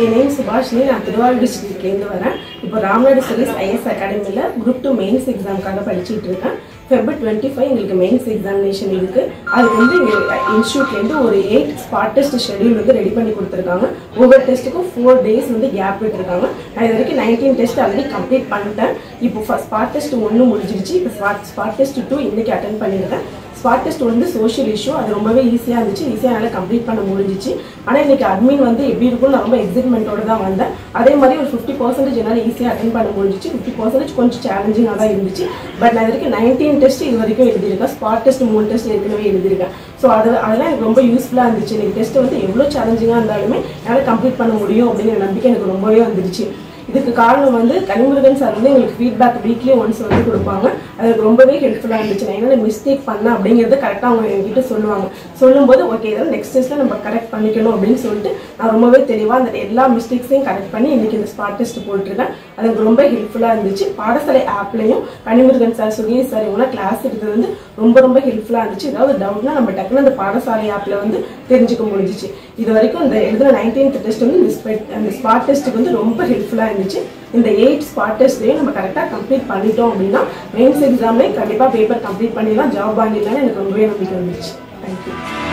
என் name Subhashini நான் திருவாரூர் டிஸ்ட்ரிக்ட்லேருந்து வரேன் இப்போ ராம்நாடு சர்வீஸ் ஐஎஸ் அகாடமியில் குரூப் டூ மெயின்ஸ் எக்ஸாமுக்காக படிச்சுட்டு இருக்கேன் ஃபெப்ரவரி டுவெண்ட்டி ஃபைவ் எங்களுக்கு மெயின்ஸ் எக்ஸாமினேஷன் இருக்குது அதுக்கு வந்து எங்கள் இன்ஸ்டியூட்லேருந்து ஒரு எயிட் ஸ்பாட் டெஸ்ட் ஷெடியூல் வந்து ரெடி பண்ணி கொடுத்துருக்காங்க ஒவ்வொரு டெஸ்ட்டுக்கும் ஃபோர் டேஸ் வந்து கேப் விட்டுருக்காங்க நான் இது வரைக்கும் நைன்டீன் டெஸ்ட் ஆல்ரெடி கம்ப்ளீட் பண்ணிட்டேன் இப்போ ஃபஸ்ட் ஸ்பாட் டெஸ்ட் ஒன்று முடிஞ்சிருச்சு இப்போ ஸ்பாட் ஸ்பாட் டெஸ்ட் டூ இன்றைக்கி அட்டன் பண்ணியிருக்கேன் ஸ்பாட் டெஸ்ட் வந்து சோஷியல் இஷ்யூ அது ரொம்பவே ஈஸியாக இருந்துச்சு ஈஸியாக என்னால் கம்ப்ளீட் பண்ண முடிஞ்சிச்சு ஆனால் இன்னைக்கு அட்மின் வந்து எப்படி இருக்கும்னு நான் ரொம்ப எக்ஸைட்மெண்ட்டோட தான் வந்தேன் அதே மாதிரி ஒரு ஃபிஃப்டி பர்சன்டேஜ் என்னால் ஈஸியாக அட்டன் பண்ண முடிஞ்சிச்சு ஃபிஃப்டி பர்சன்டேஜ் கொஞ்சம் சேலஞ்சிங்காக தான் இருந்துச்சு பட் நான் இது வரைக்கும் நைன்டீன் டெஸ்ட் இது வரைக்கும் எழுதியிருக்கேன் ஸ்பாட் டெஸ்ட் மூணு டெஸ்ட் ஏற்கனவே எழுதியிருக்கேன் ஸோ அது அதெல்லாம் எனக்கு ரொம்ப யூஸ்ஃபுல்லாக இருந்துச்சு இன்னைக்கு டெஸ்ட் வந்து எவ்வளோ சேலஞ்சிங்காக இருந்தாலுமே என்னால் கம்ப்ளீட் பண்ண முடியும் அப்படிங்கிற நம்பிக்கை எனக்கு ரொம்பவே வந்துருச்சு இதுக்கு காரணம் வந்து கனிமுருகன் சார் வந்து எங்களுக்கு ஃபீட்பேக் வீக்லி ஒன்ஸ் வந்து கொடுப்பாங்க அது எனக்கு ரொம்பவே ஹெல்ப்ஃபுல்லாக இருந்துச்சு நான் என்னென்ன மிஸ்டேக் பண்ணேன் அப்படிங்கிறத கரெக்டாக அவங்க என்கிட்ட சொல்லுவாங்க சொல்லும்போது ஓகே இதெல்லாம் நெக்ஸ்ட் டெஸ்ட்டில் நம்ம கரெக்ட் பண்ணிக்கணும் அப்படின்னு சொல்லிட்டு நான் ரொம்பவே தெளிவாக அந்த எல்லா மிஸ்டேக்ஸையும் கரெக்ட் பண்ணி இன்னைக்கு இந்த ஸ்பாட் டெஸ்ட் போட்டிருக்கேன் அது எனக்கு ரொம்ப ஹெல்ப்ஃபுல்லாக இருந்துச்சு பாடசாலை ஆப்லையும் கனிமுருகன் சார் சுகேஷ் சார் இவங்களாம் கிளாஸ் எடுத்தது வந்து ரொம்ப ரொம்ப ஹெல்ப்ஃபுல்லாக இருந்துச்சு ஏதாவது டவுட்னா நம்ம டக்குன்னு அந்த பாடசாலை ஆப்பில் வந்து தெரிஞ்சுக்க முடிஞ்சிச்சு இது வரைக்கும் இந்த எழுதின நைன்டீன்த் டெஸ்ட் வந்து இந்த ஸ்பெட் அந்த ஸ்பாட் டெஸ்ட்டுக்கு வந்து ரொம்ப ஹெல்ப்ஃபுல்லாக இருந்துச்சு இந்த எயிட் ஸ்பாட் டெஸ்ட்லேயும் நம்ம கரெக்டாக கம்ப்ளீட் பண்ணிட்டோம் அப்படின்னா மெயின்ஸ் எக்ஸாம்லேயே கண்டிப்பாக பேப்பர் கம்ப்ளீட் பண்ணிடலாம் ஜாப் வாங்கிடலாம்னு எனக்கு ரொம்பவே நம்பிக்கை வந்துச்சு தேங்க்யூ